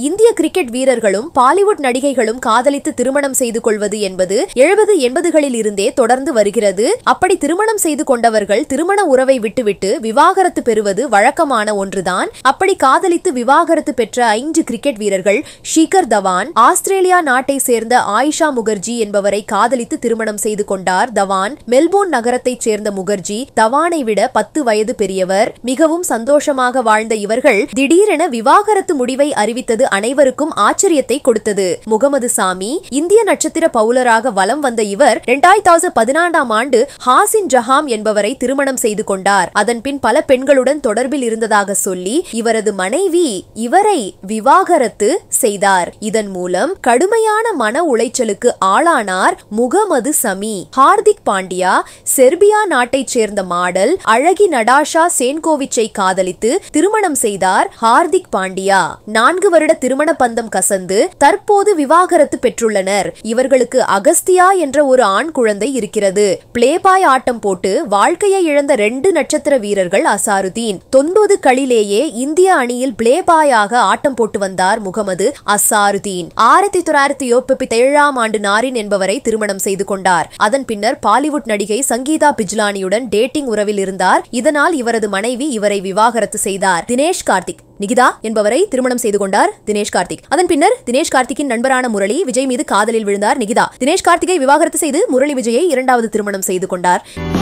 இந்திய கிரிக்கெட் வீரர்களும் பாலிவுட் நடிகைகளும் காதலித்து திருமணம் செய்து கொள்வது என்பது எழுபது எண்பதுகளில் இருந்தே தொடர்ந்து வருகிறது அப்படி திருமணம் செய்து கொண்டவர்கள் திருமண உறவை விட்டுவிட்டு விவாகரத்து பெறுவது வழக்கமான ஒன்றுதான் அப்படி காதலித்து விவாகரத்து பெற்ற ஐந்து கிரிக்கெட் வீரர்கள் ஷிகர் தவான் ஆஸ்திரேலியா நாட்டை சேர்ந்த ஆயிஷா முகர்ஜி என்பவரை காதலித்து திருமணம் செய்து கொண்டார் தவான் மெல்போர்ன் நகரத்தைச் சேர்ந்த முகர்ஜி தவானை விட பத்து வயது பெரியவர் மிகவும் சந்தோஷமாக வாழ்ந்த இவர்கள் திடீரென விவாகரத்து முடிவை அறிவித்தது அனைவருக்கும் ஆச்சரியத்தை கொடுத்தது முகமது சாமி இந்திய நட்சத்திர பவுலராக வலம் வந்த இவர் இரண்டாயிரத்து பதினான்காம் ஆண்டு ஹாசின் ஜஹாம் என்பவரை திருமணம் செய்து கொண்டார் அதன் பின் பல பெண்களுடன் தொடர்பில் இருந்ததாக சொல்லி இவரது மனைவி இவரை விவாகரத்து செய்தார் இதன் மூலம் கடுமையான மன உளைச்சலுக்கு ஆளானார் முகமது சமி ஹார்திக் பாண்டியா செர்பியா நாட்டைச் சேர்ந்த மாடல் அழகி நடாஷா சேன்கோவிச்சை காதலித்து திருமணம் செய்தார் ஹார்திக் பாண்டியா நான்கு வருட திருமண பந்தம் கசந்து தற்போது விவாகரத்து பெற்றுள்ளனர் இவர்களுக்கு அகஸ்தியா என்ற ஒரு ஆண் குழந்தை இருக்கிறது பிளேபாய் ஆட்டம் போட்டு வாழ்க்கையை இழந்த ரெண்டு நட்சத்திர வீரர்கள் அசாருதீன் தொன்பது களிலேயே இந்திய அணியில் பிளேபாயாக ஆட்டம் போட்டு வந்தார் முகமது அசாருதீன் ஆயிரத்தி தொள்ளாயிரத்தி முப்பத்தி ஏழாம் ஆண்டு நாரின் என்பவரை திருமணம் செய்து கொண்டார் அதன் பின்னர் பாலிவுட் நடிகை சங்கீதா பிஜ்லானியுடன் டேட்டிங் உறவில் இருந்தார் இதனால் இவரது மனைவி இவரை விவாகரத்து செய்தார் தினேஷ் கார்த்திக் நிகிதா என்பவரை திருமணம் செய்து கொண்டார் தினேஷ் கார்த்திக் அதன் பின்னர் தினேஷ் கார்த்திக்கின் நண்பரான முரளி விஜய் மீது காதலில் விழுந்தார் நிகிதா தினேஷ் கார்த்திகை விவாகரத்து செய்து முரளி விஜயை இரண்டாவது திருமணம் செய்து கொண்டார்